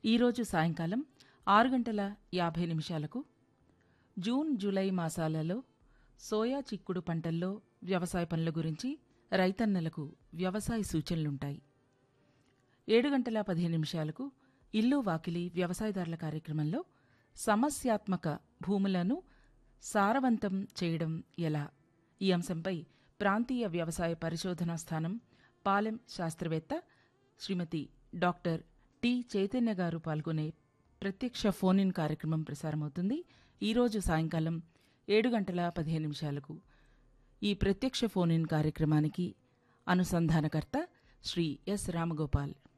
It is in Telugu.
ఈరోజు సాయంకాలం ఆరు గంటల యాభై నిమిషాలకు జూన్ జూలై మాసాలలో సోయా చిక్కుడు పంటల్లో వ్యవసాయ పనుల గురించి రైతన్నలకు వ్యవసాయ సూచనలుంటాయి ఏడు గంటల పదిహేను నిమిషాలకు ఇల్లు వాకిలి వ్యవసాయదారుల కార్యక్రమంలో సమస్యాత్మక భూములను సారవంతం చేయడం ఎలా ఈ అంశంపై ప్రాంతీయ వ్యవసాయ పరిశోధనా స్థానం పాలెం శాస్త్రవేత్త శ్రీమతి డాక్టర్ టి చైతన్య గారు పాల్గొనే ప్రత్యక్ష ఫోన్ ఇన్ కార్యక్రమం ప్రసారమవుతుంది ఈరోజు సాయంకాలం ఏడు గంటల పదిహేను నిమిషాలకు ఈ ప్రత్యక్ష ఫోన్ ఇన్ కార్యక్రమానికి అనుసంధానకర్త శ్రీ ఎస్ రామగోపాల్